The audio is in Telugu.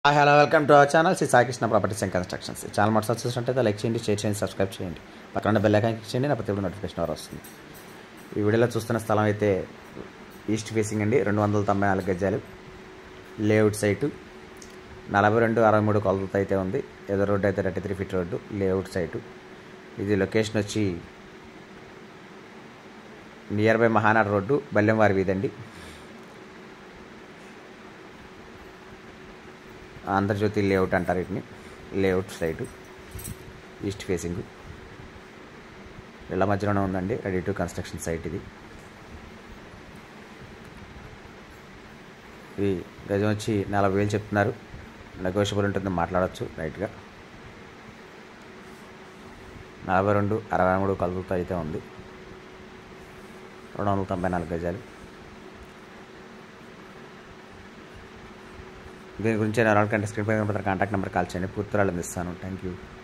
hi hello welcome to our channel Shri Saikrishna properties and constructions ఈ ఛానల్ మొదటి చూసినట్టయితే లైక్ చేయండి షేర్ చేయండి సబ్స్క్రైబ్ చేయండి పక్కన బెల్ ఐకాన్ క్లిక్ చేయండి నా ప్రతి నోటిఫికేషన్ ఎవరు వస్తుంది ఈ వీడియోలో చూస్తున్న స్థలం అయితే ఈస్ట్ ఫేసింగ్ అండి రెండు వందల తొంభై నాలుగు గజాలు లేఅవుట్ సైటు నలభై రెండు అరవై మూడు కొలతలతో అయితే ఉంది ఎదురు రోడ్డు అయితే thirty three feet road layout site ఇది లొకేషన్ వచ్చి near by Mahanadu road Ballemvari వీధి అండి ఆంధ్రజ్యోతి లేఅవుట్ అంటారు వీటిని లేఅవుట్ సైటు ఈస్ట్ ఫేసింగ్ ఇళ్ళ మధ్యలోనే ఉందండి రెడీ టు కన్స్ట్రక్షన్ సైట్ ఇది ఇది గజం వచ్చి నలభై వేలు చెప్తున్నారు నెగోషియబుల్ ఉంటుంది మాట్లాడవచ్చు రైట్గా నలభై రెండు అరవై మూడు కలుపుతో అయితే ఉంది రెండు వందల తొంభై నాలుగు గజాలు దీని గురించి ఎవరికంటే స్క్రీన్ పై కాంటాక్ట్ నెంబర్ కాల్ చేయండి పూర్తి అందిస్తాను థ్యాంక్ యూ